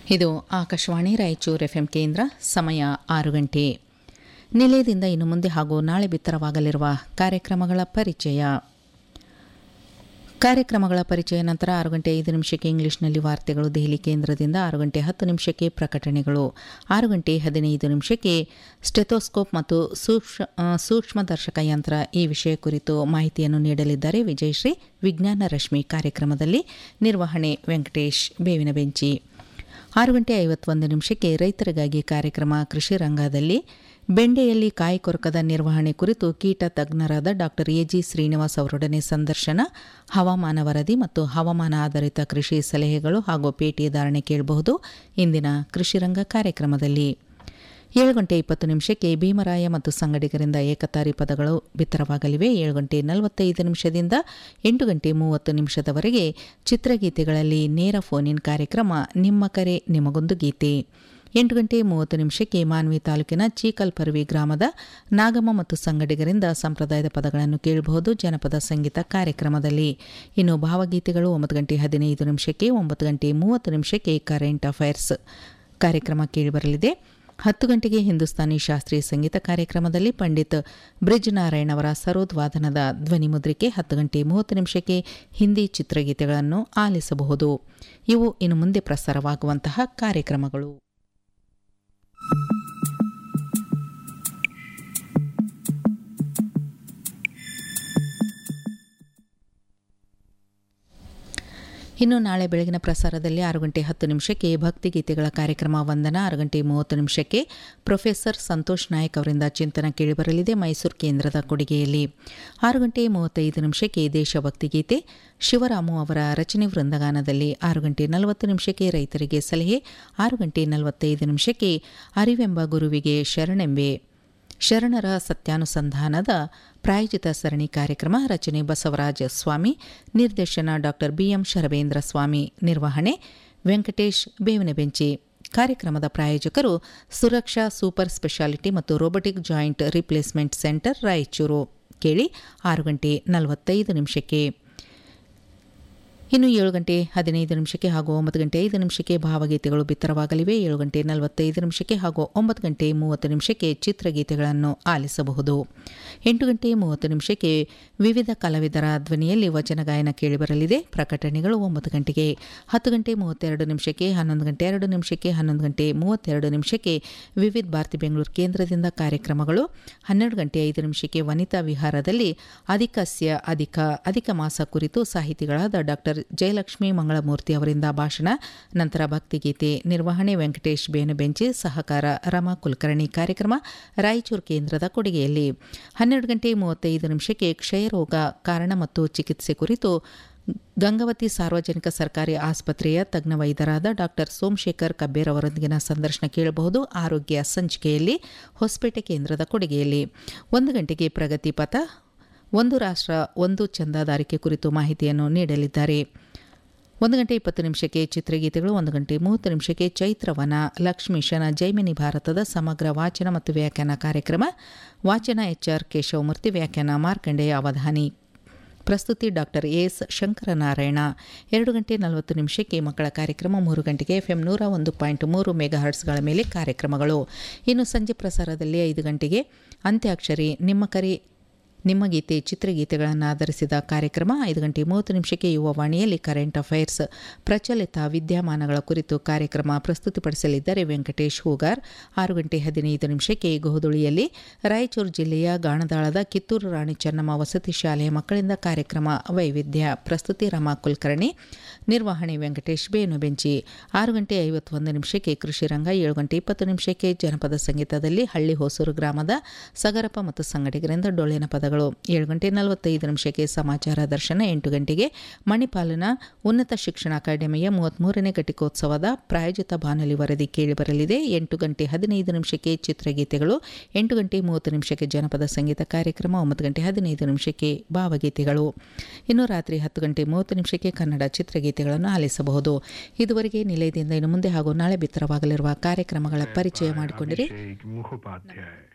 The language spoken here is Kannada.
ಇದು ಆಕಾಶವಾಣಿ ರಾಯಚೂರು ಎಫ್ ಕೇಂದ್ರ ಸಮಯ ಆರು ಗಂಟೆ ನಿಲಯದಿಂದ ಇನ್ನು ಮುಂದೆ ಹಾಗೂ ನಾಳೆ ಬಿತ್ತರವಾಗಲಿರುವ ಕಾರ್ಯಕ್ರಮಗಳ ಪರಿಚಯ ಕಾರ್ಯಕ್ರಮಗಳ ಪರಿಚಯ ನಂತರ ಆರು ಗಂಟೆ ಐದು ನಿಮಿಷಕ್ಕೆ ಇಂಗ್ಲಿಷ್ನಲ್ಲಿ ವಾರ್ತೆಗಳು ದೆಹಲಿ ಕೇಂದ್ರದಿಂದ ಆರು ಗಂಟೆ ಹತ್ತು ನಿಮಿಷಕ್ಕೆ ಪ್ರಕಟಣೆಗಳು ಆರು ಗಂಟೆ ಹದಿನೈದು ನಿಮಿಷಕ್ಕೆ ಸ್ಟೆಥೋಸ್ಕೋಪ್ ಮತ್ತು ಸೂಕ್ಷ್ಮ ಸೂಕ್ಷ್ಮದರ್ಶಕ ಯಂತ್ರ ಈ ವಿಷಯ ಕುರಿತು ಮಾಹಿತಿಯನ್ನು ನೀಡಲಿದ್ದಾರೆ ವಿಜಯಶ್ರೀ ವಿಜ್ಞಾನ ರಶ್ಮಿ ಕಾರ್ಯಕ್ರಮದಲ್ಲಿ ನಿರ್ವಹಣೆ ವೆಂಕಟೇಶ್ ಬೇವಿನ ಬೆಂಚಿ ಆರು ಗಂಟೆ ಐವತ್ತೊಂದು ನಿಮಿಷಕ್ಕೆ ರೈತರಿಗಾಗಿ ಕಾರ್ಯಕ್ರಮ ಕೃಷಿ ರಂಗದಲ್ಲಿ ಬೆಂಡೆಯಲ್ಲಿ ಕಾಯಿ ಕೊರಕದ ನಿರ್ವಹಣೆ ಕುರಿತು ಕೀಟ ತಜ್ಞರಾದ ಡಾಕ್ಟರ್ ಎಜಿ ಶ್ರೀನಿವಾಸ್ ಅವರೊಡನೆ ಸಂದರ್ಶನ ಹವಾಮಾನ ವರದಿ ಮತ್ತು ಹವಾಮಾನ ಆಧಾರಿತ ಕೃಷಿ ಸಲಹೆಗಳು ಹಾಗೂ ಪೇಟಿ ಧಾರಣೆ ಕೇಳಬಹುದು ಇಂದಿನ ಕೃಷಿರಂಗ ಕಾರ್ಯಕ್ರಮದಲ್ಲಿ ಏಳು ಗಂಟೆ ಇಪ್ಪತ್ತು ನಿಮಿಷಕ್ಕೆ ಭೀಮರಾಯ ಮತ್ತು ಸಂಗಡಿಗರಿಂದ ಏಕತಾರಿ ಪದಗಳು ಬಿತ್ತರವಾಗಲಿವೆ ಏಳು ಗಂಟೆ ನಲವತ್ತೈದು ನಿಮಿಷದಿಂದ ಎಂಟು ಗಂಟೆ ಮೂವತ್ತು ನಿಮಿಷದವರೆಗೆ ಚಿತ್ರಗೀತೆಗಳಲ್ಲಿ ನೇರ ಫೋನ್ ಇನ್ ಕಾರ್ಯಕ್ರಮ ನಿಮ್ಮ ಕರೆ ನಿಮಗೊಂದು ಗೀತೆ ಎಂಟು ಗಂಟೆ ಮೂವತ್ತು ನಿಮಿಷಕ್ಕೆ ಮಾನ್ವಿ ತಾಲೂಕಿನ ಚೀಕಲ್ಪರ್ವಿ ಗ್ರಾಮದ ನಾಗಮ್ಮ ಮತ್ತು ಸಂಗಡಿಗರಿಂದ ಸಂಪ್ರದಾಯದ ಪದಗಳನ್ನು ಕೇಳಬಹುದು ಜನಪದ ಸಂಗೀತ ಕಾರ್ಯಕ್ರಮದಲ್ಲಿ ಇನ್ನು ಭಾವಗೀತೆಗಳು ಒಂಬತ್ತು ಗಂಟೆ ಹದಿನೈದು ನಿಮಿಷಕ್ಕೆ ಒಂಬತ್ತು ಗಂಟೆ ಮೂವತ್ತು ನಿಮಿಷಕ್ಕೆ ಕರೆಂಟ್ ಅಫೈರ್ಸ್ ಕಾರ್ಯಕ್ರಮ ಕೇಳಿಬರಲಿದೆ ಹತ್ತು ಗಂಟೆಗೆ ಹಿಂದೂಸ್ತಾನಿ ಶಾಸ್ತ್ರೀಯ ಸಂಗೀತ ಕಾರ್ಯಕ್ರಮದಲ್ಲಿ ಪಂಡಿತ್ ಬ್ರಿಜ್ ನಾರಾಯಣ್ ಅವರ ಸರೋದ್ ವಾದನದ ಧ್ವನಿ ಮುದ್ರಿಕೆ ಹತ್ತು ಗಂಟೆ ಮೂವತ್ತು ನಿಮಿಷಕ್ಕೆ ಹಿಂದಿ ಚಿತ್ರಗೀತೆಗಳನ್ನು ಆಲಿಸಬಹುದು ಇವು ಇನ್ನು ಮುಂದೆ ಪ್ರಸಾರವಾಗುವಂತಹ ಕಾರ್ಯಕ್ರಮಗಳು ಇನ್ನು ನಾಳೆ ಬೆಳಗಿನ ಪ್ರಸಾರದಲ್ಲಿ ಆರು ಗಂಟೆ ಹತ್ತು ನಿಮಿಷಕ್ಕೆ ಭಕ್ತಿಗೀತೆಗಳ ಕಾರ್ಯಕ್ರಮ ವಂದನ ಆರು ಗಂಟೆ ಮೂವತ್ತು ನಿಮಿಷಕ್ಕೆ ಪ್ರೊಫೆಸರ್ ಸಂತೋಷ್ ನಾಯಕ್ ಅವರಿಂದ ಚಿಂತನ ಕೇಳಿಬರಲಿದೆ ಮೈಸೂರು ಕೇಂದ್ರದ ಕೊಡುಗೆಯಲ್ಲಿ ಆರು ಗಂಟೆ ಮೂವತ್ತೈದು ನಿಮಿಷಕ್ಕೆ ದೇಶಭಕ್ತಿ ಗೀತೆ ಶಿವರಾಮು ಅವರ ರಚನೆ ವೃಂದಗಾನದಲ್ಲಿ ಆರು ಗಂಟೆ ನಲವತ್ತು ನಿಮಿಷಕ್ಕೆ ರೈತರಿಗೆ ಸಲಹೆ ಆರು ಗಂಟೆ ನಲವತ್ತೈದು ನಿಮಿಷಕ್ಕೆ ಅರಿವೆಂಬ ಗುರುವಿಗೆ ಶರಣೆಂಬೆ ಶರಣರ ಸತ್ಯಾನುಸಂಧಾನದ ಪ್ರಾಯೋಜಿತ ಸರಣಿ ಕಾರ್ಯಕ್ರಮ ರಚನೆ ಬಸವರಾಜ ಸ್ವಾಮಿ ನಿರ್ದೇಶನ ಡಾಕ್ಟರ್ ಬಿಎಂ ಶರಬೇಂದ್ರ ಸ್ವಾಮಿ ನಿರ್ವಹಣೆ ವೆಂಕಟೇಶ್ ಬೇವಿನ ಬೆಂಚಿ ಕಾರ್ಯಕ್ರಮದ ಪ್ರಾಯೋಜಕರು ಸುರಕ್ಷಾ ಸೂಪರ್ ಸ್ಪೆಷಾಲಿಟಿ ಮತ್ತು robotic joint replacement centre Raichur ಕೇಳಿ ಆರು ಗಂಟೆ ನಲವತ್ತೈದು ನಿಮಿಷಕ್ಕೆ ಇನ್ನು ಏಳು ಗಂಟೆ ಹದಿನೈದು ನಿಮಿಷಕ್ಕೆ ಹಾಗೂ ಒಂಬತ್ತು ಗಂಟೆ ಐದು ನಿಮಿಷಕ್ಕೆ ಭಾವಗೀತೆಗಳು ಬಿತ್ತರವಾಗಲಿವೆ ಏಳು ಗಂಟೆ ನಲವತ್ತೈದು ನಿಮಿಷಕ್ಕೆ ಹಾಗೂ ಒಂಬತ್ತು ಗಂಟೆ ಮೂವತ್ತು ನಿಮಿಷಕ್ಕೆ ಚಿತ್ರಗೀತೆಗಳನ್ನು ಆಲಿಸಬಹುದು ಎಂಟು ಗಂಟೆ ಮೂವತ್ತು ನಿಮಿಷಕ್ಕೆ ವಿವಿಧ ಕಲಾವಿದರ ಧ್ವನಿಯಲ್ಲಿ ವಚನ ಗಾಯನ ಕೇಳಿಬರಲಿದೆ ಪ್ರಕಟಣೆಗಳು ಒಂಬತ್ತು ಗಂಟೆಗೆ ಹತ್ತು ಗಂಟೆ ಮೂವತ್ತೆರಡು ನಿಮಿಷಕ್ಕೆ ಹನ್ನೊಂದು ಗಂಟೆ ಎರಡು ನಿಮಿಷಕ್ಕೆ ಹನ್ನೊಂದು ಗಂಟೆ ಮೂವತ್ತೆರಡು ನಿಮಿಷಕ್ಕೆ ವಿವಿಧ ಭಾರತಿ ಬೆಂಗಳೂರು ಕೇಂದ್ರದಿಂದ ಕಾರ್ಯಕ್ರಮಗಳು ಹನ್ನೆರಡು ಗಂಟೆ ಐದು ನಿಮಿಷಕ್ಕೆ ವನಿತಾ ವಿಹಾರದಲ್ಲಿ ಅಧಿಕಸ್ಯ ಅಧಿಕ ಅಧಿಕ ಮಾಸ ಕುರಿತು ಸಾಹಿತಿಗಳಾದ ಡಾಕ್ಟರ್ ಜಯಲಕ್ಷ್ಮಿ ಮಂಗಳಮೂರ್ತಿ ಅವರಿಂದ ಭಾಷಣ ನಂತರ ಭಕ್ತಿಗೀತೆ ನಿರ್ವಹಣೆ ವೆಂಕಟೇಶ್ ಬೇನುಬೆಂಚಿ ಸಹಕಾರ ರಮಾ ಕುಲಕರ್ಣಿ ಕಾರ್ಯಕ್ರಮ ರಾಯಚೂರು ಕೇಂದ್ರದ ಕೊಡುಗೆಯಲ್ಲಿ ಹನ್ನೆರಡು ಗಂಟೆ ಮೂವತ್ತೈದು ನಿಮಿಷಕ್ಕೆ ಕ್ಷಯರೋಗ ಕಾರಣ ಮತ್ತು ಚಿಕಿತ್ಸೆ ಕುರಿತು ಗಂಗಾವತಿ ಸಾರ್ವಜನಿಕ ಸರ್ಕಾರಿ ಆಸ್ಪತ್ರೆಯ ತಜ್ಞ ವೈದ್ಯರಾದ ಡಾಕ್ಟರ್ ಸೋಮಶೇಖರ್ ಕಬ್ಬೇರ್ ಅವರೊಂದಿಗಿನ ಸಂದರ್ಶನ ಕೇಳಬಹುದು ಆರೋಗ್ಯ ಸಂಚಿಕೆಯಲ್ಲಿ ಹೊಸಪೇಟೆ ಕೇಂದ್ರದ ಕೊಡುಗೆಯಲ್ಲಿ ಒಂದು ಗಂಟೆಗೆ ಪ್ರಗತಿ ಪಥ ಒಂದು ರಾಷ್ಟ್ರ ಒಂದು ಚಂದಾದಾರಿಕೆ ಕುರಿತು ಮಾಹಿತಿಯನ್ನು ನೀಡಲಿದ್ದಾರೆ ಒಂದು ಗಂಟೆ ಇಪ್ಪತ್ತು ನಿಮಿಷಕ್ಕೆ ಚಿತ್ರಗೀತೆಗಳು ಒಂದು ಗಂಟೆ ಮೂವತ್ತು ನಿಮಿಷಕ್ಕೆ ಚೈತ್ರವನ ಲಕ್ಷ್ಮೀಶನ ಜೈಮಿನಿ ಭಾರತದ ಸಮಗ್ರ ವಾಚನ ಮತ್ತು ವ್ಯಾಖ್ಯಾನ ಕಾರ್ಯಕ್ರಮ ವಾಚನ ಎಚ್ ಆರ್ ಕೇಶವಮೂರ್ತಿ ವ್ಯಾಖ್ಯಾನ ಮಾರ್ಕಂಡೇಯ ಅವಧಾನಿ ಪ್ರಸ್ತುತಿ ಡಾಕ್ಟರ್ ಎಸ್ ಶಂಕರನಾರಾಯಣ ಎರಡು ಗಂಟೆ ನಲವತ್ತು ನಿಮಿಷಕ್ಕೆ ಮಕ್ಕಳ ಕಾರ್ಯಕ್ರಮ ಮೂರು ಗಂಟೆಗೆ ಎಫ್ ಎಂ ನೂರ ಒಂದು ಪಾಯಿಂಟ್ ಮೂರು ಮೆಗಾ ಹರ್ಟ್ಸ್ಗಳ ಮೇಲೆ ಕಾರ್ಯಕ್ರಮಗಳು ಇನ್ನು ಸಂಜೆ ಪ್ರಸಾರದಲ್ಲಿ ಐದು ಗಂಟೆಗೆ ಅಂತ್ಯಾಕ್ಷರಿ ನಿಮ್ಮ ಕರೆ ನಿಮ್ಮ ಗೀತೆ ಚಿತ್ರಗೀತೆಗಳನ್ನು ಆಧರಿಸಿದ ಕಾರ್ಯಕ್ರಮ ಐದು ಗಂಟೆ ಮೂವತ್ತು ನಿಮಿಷಕ್ಕೆ ಯುವವಾಣಿಯಲ್ಲಿ ಕರೆಂಟ್ ಅಫೈರ್ಸ್ ಪ್ರಚಲಿತ ವಿದ್ಯಮಾನಗಳ ಕುರಿತು ಕಾರ್ಯಕ್ರಮ ಪ್ರಸ್ತುತಿಪಡಿಸಲಿದ್ದಾರೆ ವೆಂಕಟೇಶ್ ಹೂಗಾರ್ ಆರು ಗಂಟೆ ಹದಿನೈದು ನಿಮಿಷಕ್ಕೆ ಗೋಧುಳಿಯಲ್ಲಿ ರಾಯಚೂರು ಜಿಲ್ಲೆಯ ಗಾಣದಾಳದ ಕಿತ್ತೂರು ರಾಣಿ ಚೆನ್ನಮ್ಮ ವಸತಿ ಶಾಲೆಯ ಮಕ್ಕಳಿಂದ ಕಾರ್ಯಕ್ರಮ ವೈವಿಧ್ಯ ಪ್ರಸ್ತುತಿ ರಮಾ ಕುಲಕರ್ಣಿ ನಿರ್ವಹಣೆ ವೆಂಕಟೇಶ್ ಬೇನುಬೆಂಚಿ ಆರು ಗಂಟೆ ಐವತ್ತೊಂದು ನಿಮಿಷಕ್ಕೆ ಕೃಷಿ ರಂಗ ಏಳು ಗಂಟೆ ಇಪ್ಪತ್ತು ನಿಮಿಷಕ್ಕೆ ಜನಪದ ಸಂಗೀತದಲ್ಲಿ ಹಳ್ಳಿ ಹೊಸೂರು ಗ್ರಾಮದ ಸಗರಪ ಮತ್ತು ಸಂಗಡಿಗರಿಂದ ಡೊಳ್ಳಿನ ಪದಗಳು ಏಳು ಗಂಟೆ ನಲವತ್ತೈದು ನಿಮಿಷಕ್ಕೆ ಸಮಾಚಾರ ದರ್ಶನ ಎಂಟು ಗಂಟೆಗೆ ಮಣಿಪಾಲನ ಉನ್ನತ ಶಿಕ್ಷಣ ಅಕಾಡೆಮಿಯ ಮೂವತ್ತ್ಮೂರನೇ ಘಟಿಕೋತ್ಸವದ ಪ್ರಾಯೋಜಿತ ಬಾನುಲಿ ವರದಿ ಕೇಳಿಬರಲಿದೆ ಎಂಟು ಗಂಟೆ ಹದಿನೈದು ನಿಮಿಷಕ್ಕೆ ಚಿತ್ರಗೀತೆಗಳು ಎಂಟು ಗಂಟೆ ಮೂವತ್ತು ನಿಮಿಷಕ್ಕೆ ಜನಪದ ಸಂಗೀತ ಕಾರ್ಯಕ್ರಮ ಒಂಬತ್ತು ಗಂಟೆ ಹದಿನೈದು ನಿಮಿಷಕ್ಕೆ ಭಾವಗೀತೆಗಳು ಇನ್ನು ರಾತ್ರಿ ಹತ್ತು ಗಂಟೆ ಮೂವತ್ತು ನಿಮಿಷಕ್ಕೆ ಕನ್ನಡ ಚಿತ್ರಗೀತೆಗಳನ್ನು ಆಲಿಸಬಹುದು ಇದುವರೆಗೆ ನಿಲಯದಿಂದ ಇನ್ನು ಮುಂದೆ ಹಾಗೂ ನಾಳೆ ಬಿತ್ತರವಾಗಲಿರುವ ಕಾರ್ಯಕ್ರಮಗಳ ಪರಿಚಯ ಮಾಡಿಕೊಂಡಿರಿ अभिषेक मुखोपाध्याय